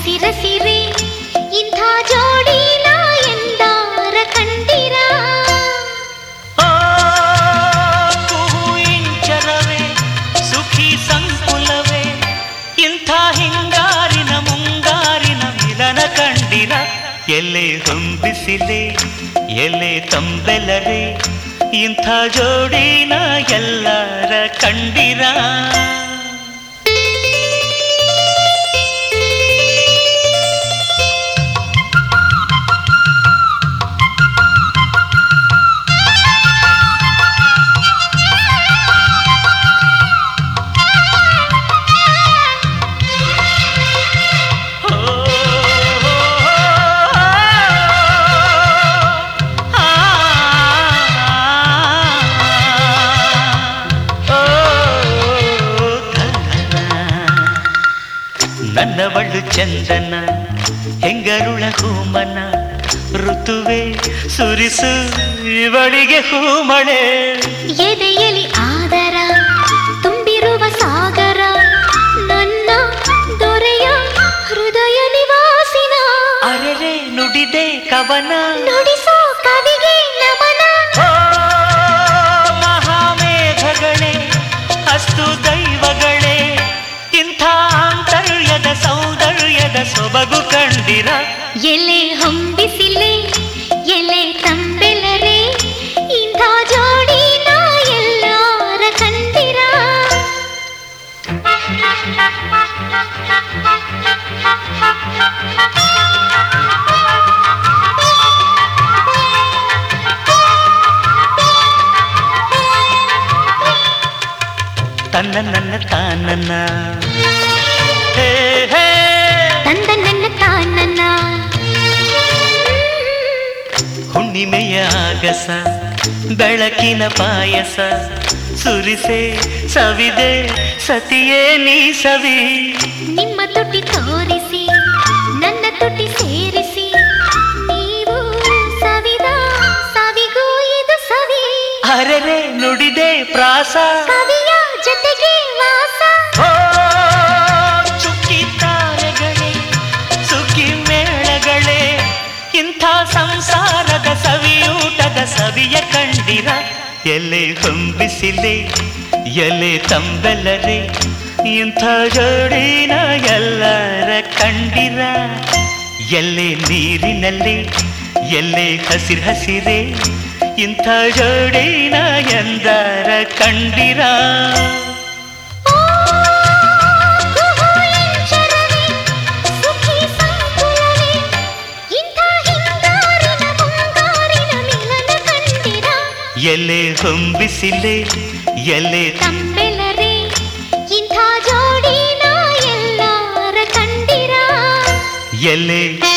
ಹಸಿರಸಿರೆ ಇಂಥ ಜೋಡಿನ ಎಂದಾರ ಕಂಡಿರ ಆ ಕುಹು ಇಂಚರವೇ ಸುಖಿ ಸಂಕುಲವೇ ಇಂಥ ಹಿಂಗಾರಿನ ಮುಂಗಾರಿನ ಮಿಲನ ಕಂಡಿರ ಎಲೆ ಹೊಂಬಿಸಿಲೆ ಎಲೆ ತಂಬೆಲರೆ ಇಂಥ ಜೋಡಿನ ಎಲ್ಲರ ಕಂಡಿರ ನನ್ನವಳು ಚಂದನ ಹೆಂಗರುಳ ಹೂಮನ ಋತುವೆ ಸುರಿಸು ಇವಳಿಗೆ ಹೂಮಳೆ ಎದೆಯಲಿ ಆದರ ತುಂಬಿರುವ ಸಾಗರ ನನ್ನ ದೊರೆಯ ಹೃದಯ ನಿವಾಸಿನ ಅರೆರೆ ನುಡಿದೆ ಕವನ ನುಡಿಸೋ ಕವಿಗೆ ನಮನ ಓ ಮಹಾಮೇಘಗಳೇ ಅಸ್ತು ದೈವಗಳೇ ಇಂಥ ಆಂತರ್ಯದ ಸೌಂದರ್ಯದ ಸೊಬಗು ಕಂಡಿರ ಎಲೆ ಹೊಂಬಿಸಿಲೆ ಎಲೆ ತಂಬೆಲರೆ ಇಂಥ ಜೋಡಿನ ಎಲ್ಲಾರ ಕಂದಿರ ತನ್ನ ನನ್ನ ತಾನನ್ನ ಹೇ ಹೇ ತಂದ ನನ್ನ ತಾನನ್ನ ಹುಣ್ಣಿಮೆಯ ಆಗಸ ಬೆಳಕಿನ ಪಾಯಸ ಸುರಿಸೆ ಸವಿದೆ ಸತಿಯೇ ನೀ ಸವಿ ನಿಮ್ಮ ತುಟಿ ತೋರಿಸಿ ನನ್ನ ತುಟಿ ಸೇರಿಸಿ ನೀವು ಸವಿದ ಸವಿಗೂ ಇದು ಸವಿ ಅರೆರೆ ನುಡಿದೆ ಪ್ರಾಸ ಕವಿಯ ಜೊತೆಗೆ ವಾಸ ಓ ಚುಕ್ಕಿ ತಾರೆಗಳೇ ಸುಖಿ ಮೇಳಗಳೇ ಇಂಥ ಸಂಸಾರದ ಸವಿಯೂಟದ ಸವಿಯ ಕಂಡಿರ ಎಲೆ ಹೊಂಬಿಸಿಲೆ ಎಲೆ ತಂಬೆಲರೆ ಇಂಥ ಜೋಡಿನ ಎಲ್ಲರ ಕಂಡಿರ ಎಲ್ಲೆ ನೀರಿನಲ್ಲಿ ಎಲ್ಲೆ ಹಸಿರು ಹಸಿರೆ ಇಂಥ ಜೋಡಿನ ಎಂದರ ಕಂಡಿರ ಕುಹುಲಿಂಚರವೇ, ಸುಖಿ ಸಂಕುಲವೇ, ಇಂಥ ಹಿಂಗಾರಿನ ಮುಂಗಾರಿನ ಮಿಲನ ಕಂಡಿರ ಎಲೆ ಹೊಂಬಿಸಿಲೆ ಎಲೆ ತಂಬೆಲರೆ ಇಂಥ ಜೋಡಿನ ಎಲ್ಲಾರ ಕಂಡಿರ ಎಲೆ